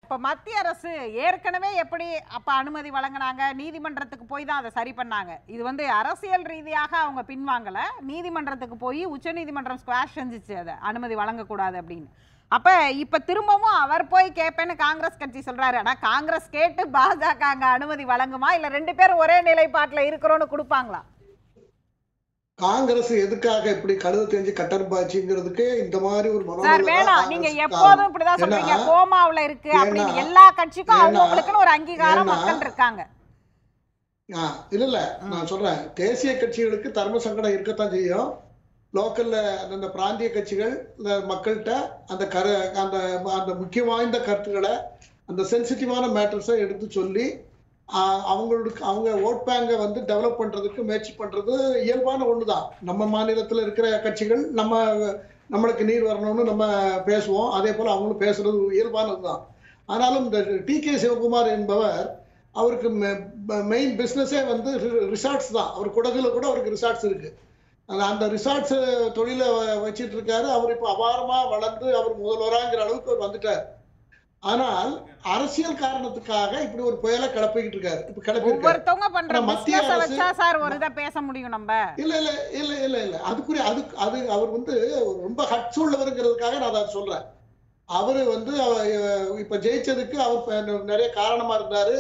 இப்ப மத்திய அரசு ஏற்கனவே எப்படி அப்ப அனுமதி வழங்கினாங்க நீதிமன்றத்துக்கு போய் தான் அதை சரி பண்ணாங்க இது வந்து அரசியல் ரீதியாக அவங்க பின்வாங்கல நீதிமன்றத்துக்கு போய் உச்சநீதிமன்றம் ஸ்குவாஷ் செஞ்சுச்சு அதை அனுமதி வழங்கக்கூடாது அப்படின்னு அப்ப இப்ப திரும்பவும் அவர் போய் கேட்பேன்னு காங்கிரஸ் கட்சி சொல்றாரு ஆனா காங்கிரஸ் கேட்டு பாஜக அங்க அனுமதி வழங்குமா இல்ல ரெண்டு பேரும் ஒரே நிலைப்பாட்டுல இருக்கிறோன்னு கொடுப்பாங்களா காங்கிரஸ் எதுக்காக இப்படி கழுத தெரிஞ்சு கட்டர்பாச்சுங்கிறதுக்கு இந்த மாதிரி ஒரு சார் மனோநிலை தான் வேணாம் நீங்க காங்கிரஸுக்கு எப்போதும் இப்படிதான் ஏன்னா- சொல்றீங்க கோமாவுல இருக்கு அப்படின்னு ஏன்னா- எல்லா கட்சிக்கும் ஏன்னா- அவங்களுக்குன்னு ஒரு அங்கீகாரம் ஏன்னா- மக்கள் இருக்காங்க ஆ, இல்ல இல்ல நான் சொல்றேன் தேசிய கட்சிகளுக்கு தர்ம சங்கடம் இருக்கத்தான் செய்யும் லோக்கல்ல அந்த பிராந்திய கட்சிகள் இந்த மக்கள்கிட்ட அந்த கரு அந்த அந்த முக்கிய வாய்ந்த கருத்துக்களை அந்த சென்சிட்டிவான மேட்டர்ஸை எடுத்து சொல்லி ஆ, அவங்களுக்கு அவங்க ஓட் பேங்கை வந்து டெவலப் பண்றதுக்கு முயற்சி பண்றது இயல்பான ஒண்ணுதான் நம்ம மாநிலத்துல இருக்கிற கட்சிகள் நம்ம நம்மளுக்கு நீர் வரணும்னு நம்ம பேசுவோம் அதே போல அவங்களும் பேசுறது இயல்பானதுதான் ஆனாலும் இந்த டி கே சிவகுமார் என்பவர் அவருக்கு மெயின் பிஸ்னஸே வந்து ரிசார்ட்ஸ் தான் அவர் குடகுல கூட அவருக்கு ரிசார்ட்ஸ் இருக்கு அந்த அந்த ரிசார்ட்ஸ் தொழிலை வ- வச்சிட்டு இருக்காரு அவர் இப்போ அபாரமா வளர்ந்து அவர் முதல்வராங்கிற அளவுக்கு அவர் வந்துட்டார் ஆனால் அரசியல் காரணத்துக்காக இப்படி ஒரு புயலை கிளப்பிக்கிட்டு இருக்காரு இப்ப கிளப்பியிருக்காரு ஒவ்வொருத்தவங்க பண்ற ஆனா மத்திய பிசினஸ் அரசு- வச்சா சார் ஒரு இதை பேச முடியும் நம்ம இல்ல இல்ல இல்ல இல்ல இல்ல அதுக்குரிய அது அது அவர் வந்து ரொம்ப ஹட்ஸ் உள்ளவருங்கிறதுக்காக நான் அதை சொல்றேன் அவரு வந்து அவ- இப்ப ஜெயிச்சதுக்கு அவர் ப- நிறைய காரணமா இருந்தாரு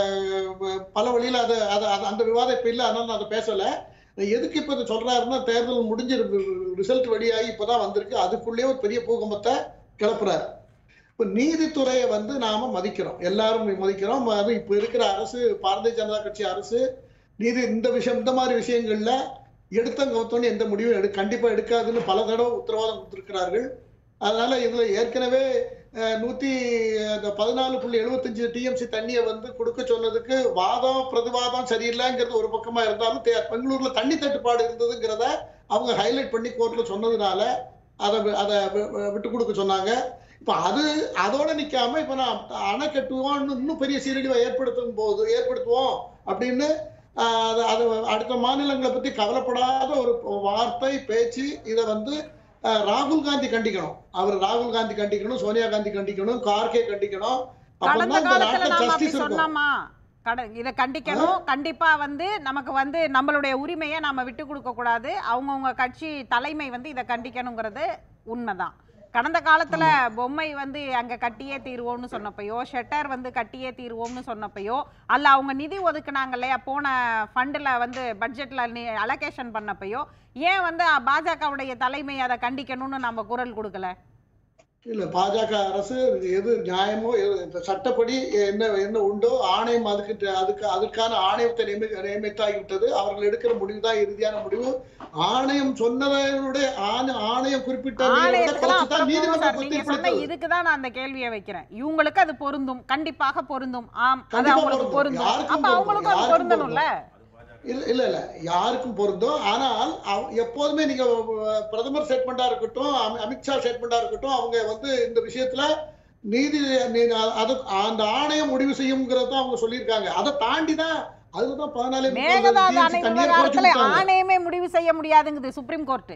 அஹ் பல வழியில அதை அதை அதை- அந்த விவாதம் இப்ப இல்ல அதனால நான் அதை பேசல எதுக்கு இப்ப இதை சொல்றாருன்னா தேர்தல் முடிஞ்சு ரிசல்ட் வெளியாகி இப்பதான் வந்திருக்கு அதுக்குள்ளேயே ஒரு பெரிய பூகம்பத்தை கிளப்புறாரு இப்ப நீதித்துறையை வந்து நாம மதிக்கிறோம் எல்லாரும் மதிக்கிறோம் அது இப்ப இருக்கிற அரசு பாரதிய ஜனதா கட்சி அரசு நீதி இந்த விஷயம் இந்த மாதிரி விஷயங்கள்ல எடுத்தங்க கவுத்தோன்னு எந்த முடிவும் எடு கண்டிப்பா எடுக்காதுன்னு பல தடவை உத்தரவாதம் கொடுத்திருக்கிறார்கள் அதனால இதுல ஏற்கனவே அஹ், நூத்தி அந்த பதினாலு புள்ளி எழுபத்தஞ்சு டிஎம்சி தண்ணியை வந்து கொடுக்க சொன்னதுக்கு வாதம் பிரதிவாதம் சரியில்லைங்கிறது ஒரு பக்கமா இருந்தாலும் தே- பெங்களூர்ல தண்ணி தட்டுப்பாடு இருந்ததுங்கிறத அவங்க ஹைலைட் பண்ணி கோர்ட்ல சொன்னதுனால அதை வி- அதை வி- வி- விட்டு கொடுக்க சொன்னாங்க இப்ப அது அதோட நிக்காம இப்ப நான் அணை கட்டுவோம் இன்னும் பெரிய சீரழிவை ஏற்படுத்தும் போது ஏற்படுத்துவோம் அப்படின்னு ஆஹ், அது அது அடுத்த மாநிலங்களை பத்தி கவலைப்படாத ஒரு வார்த்தை பேச்சு இதை வந்து ஆஹ், ராகுல் காந்தி கண்டிக்கணும் அவர் ராகுல் காந்தி கண்டிக்கணும் சோனியா காந்தி கண்டிக்கணும் கார்கே கண்டிக்கணும் கடந்த அப்பதான் இந்த காலத்துல நாட்டுல நாம அப்படி ஜஸ்டிஸ் இருக்கும் சொன்னோமா கட இதை கண்டிக்கணும் கண்டிப்பா வந்து நமக்கு வந்து நம்மளுடைய உரிமையை நாம விட்டு கொடுக்க கூடாது அவங்கவுங்க கட்சி தலைமை வந்து இதை கண்டிக்கணுங்கிறது உண்மைதான் கடந்த காலத்துல பொம்மை வந்து அங்க கட்டியே தீர்வோம்னு சொன்னப்பையோ ஷெட்டர் வந்து கட்டியே தீர்வோம்னு சொன்னப்பையோ அல்ல அவங்க நிதி ஒதுக்குனாங்க இல்லையா போன ஃபண்டில் வந்து பட்ஜெட்ல அலோகேஷன் பண்ணப்பையோ ஏன் வந்து பாஜகவுடைய தலைமை அதை கண்டிக்கணும்னு நம்ம குரல் கொடுக்கல இல்ல பாஜக அரசு எது நியாயமோ எது- இந்த சட்டப்படி என்ன என்ன உண்டோ ஆணையம் அதுக்கு அதுக்கு அதுக்கான ஆணையத்தை நியமி நியமித்தாகிவிட்டது அவர்கள் எடுக்கிற முடிவு தான் இறுதியான முடிவு ஆணையம் சொன்னதனுடைய ஆணை- ஆணையம் குறிப்பிட்ட விட ஆணையத்துக்கெல்லாம் குறைச்சு தான் அப்புறம் போகும் சார். நீதிமன்றம் நீங்க சொன்ன தீர்ப்பளித்தது. இதுக்கு தான் நான் அந்த கேள்வியை வைக்கிறேன் இவங்களுக்கு அது பொருந்தும் கண்டிப்பாக பொருந்தும் ஆம் அது கண்டிப்பா அவங்களுக்கு பொருந்தும். பொருந்தும் யாருக்கும் அப்ப பொருந்தும். அவங்களுக்கும் அது யாருக்கும் பொருந்தணும்ல இல்ல இல்ல இல்ல யாருக்கும் பொருந்தும் ஆனால் அவ- எப்போதுமே நீங்க அஹ், பிரதமர் ஸ்டேட்மெண்டா இருக்கட்டும் அமி- அமித்ஷா ஸ்டேட்மெண்டா இருக்கட்டும் அவங்க வந்து இந்த விஷயத்துல நீதி நீ- அது அந்த ஆணையம் முடிவு செய்யுங்கிறத தான் அவங்க சொல்லியிருக்காங்க அதை தாண்டி தான் அதுதான் பதினாலு மேகதாது அணை தண்ணீர் விவகாரத்துல குறைச்சு ஆணையமே முடிவு செய்ய முடியாதுங்குது சுப்ரீம் கோர்ட்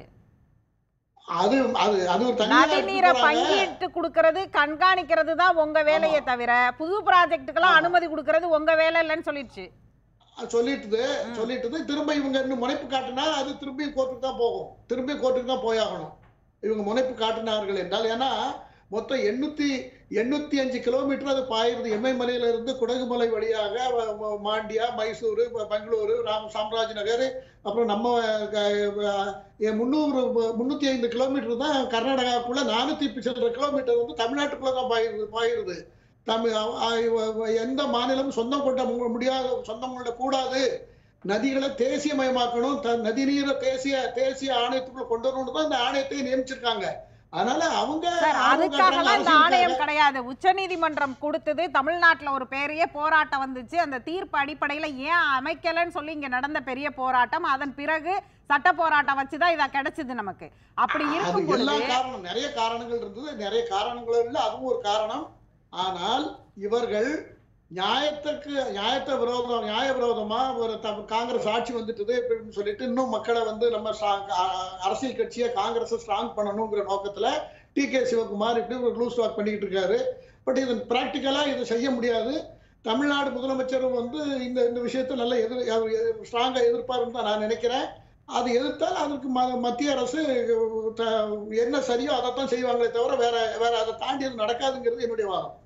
அது அது அது ஒரு தனியா நதிநீரை எடுத்துட்டு போறாங்க. பங்கிட்டு கொடுக்கறது கண்காணிக்கிறது தான் உங்க வேலையே தவிர புது ப்ராஜெக்ட்டுக்கெல்லாம் ஆமா. அனுமதி கொடுக்கறது உங்க வேலை இல்லைன்னு சொல்லிடுச்சு சொல்லிட்டுது சொல்லிட்டுது திரும்ப இவங்க இன்னும் முனைப்பு காட்டினா அது திரும்பி கோர்ட்டுக்கு தான் போகும் திரும்பி கோர்ட்டுக்கு தான் போயாகணும் இவங்க முனைப்பு காட்டினார்கள் என்றால் ஏன்னா மொத்தம் எண்ணூத்தி எண்ணூத்தி அஞ்சு கிலோமீட்டர் அது பாயிருது எம்ஐமலையில இருந்து குடகுமலை வழியாக வ- வ- மாண்டியா மைசூரு ப- பெங்களூரு ராம் சாம்ராஜ் நகர் அப்புறம் நம்ம க- எ- முந்நூறு முன்னூத்தி ஐந்து கிலோமீட்டர் தான் கர்நாடகாவுக்குள்ள நானூத்தி சில்லற கிலோமீட்டர் வந்து தமிழ்நாட்டுக்குள்ள தான் பாயிருது பாயிருது தமிழ் அ- அ- எந்த மாநிலமும் சொந்தம் கொண்ட மு- முடியாத சொந்தம் கொண்ட கூடாது நதிகளை தேசியமயமாக்கணும் த- நதி நீரை தேசிய தேசிய ஆணையத்துக்குள்ள கொண்டு வரணும்னு தான் இந்த ஆணையத்தை நியமிச்சிருக்காங்க அதனால அவங்க சார் ஆர்வம் அதுக்காகலாம் இந்த காட்டுறாங்க, ஆணையம் அரசியலுக்காக. கிடையாது உச்சநீதிமன்றம் கொடுத்தது தமிழ்நாட்டுல ஒரு பெரிய போராட்டம் வந்துச்சு அந்த தீர்ப்பு அடிப்படையில ஏன் அமைக்கலன்னு சொல்லி இங்க நடந்த பெரிய போராட்டம் அதன் பிறகு சட்ட போராட்டம் வச்சுதான் இத கிடைச்சது நமக்கு அப்படி அது இருக்கும் எல்லா பொழுது காரணம் நிறைய காரணங்கள் இருந்தது நிறைய காரணங்கள் இல்ல அதுவும் ஒரு காரணம் ஆனால் இவர்கள் நியாயத்துக்கு நியாயத்தை விரோதம் நியாய விரோதமா ஒரு த- காங்கிரஸ் ஆட்சி வந்துட்டது அப்படின்னு சொல்லிட்டு இன்னும் மக்களை வந்து நம்ம strong- அ- அரசியல் கட்சியை காங்கிரஸ் ஸ்ட்ராங் பண்ணணுங்கிற நோக்கத்துல டி கே சிவகுமார் இப்படி ஒரு லூஸ் வாக் பண்ணிக்கிட்டு இருக்காரு பட் இது பிராக்டிக்கலா இது செய்ய முடியாது தமிழ்நாடு முதலமைச்சரும் வந்து இந்த இந்த விஷயத்தை நல்ல எதிர் ஸ்ட்ராங்கா எதிர்ப்பாருன்னு தான் நான் நினைக்கிறேன் அது எதிர்த்தால் அதற்கு ம- மத்திய அரசு த- என்ன சரியோ அதைத்தான் செய்வாங்களே தவிர வேற வேற அதை தாண்டி அது நடக்காதுங்கிறது என்னுடைய வாதம்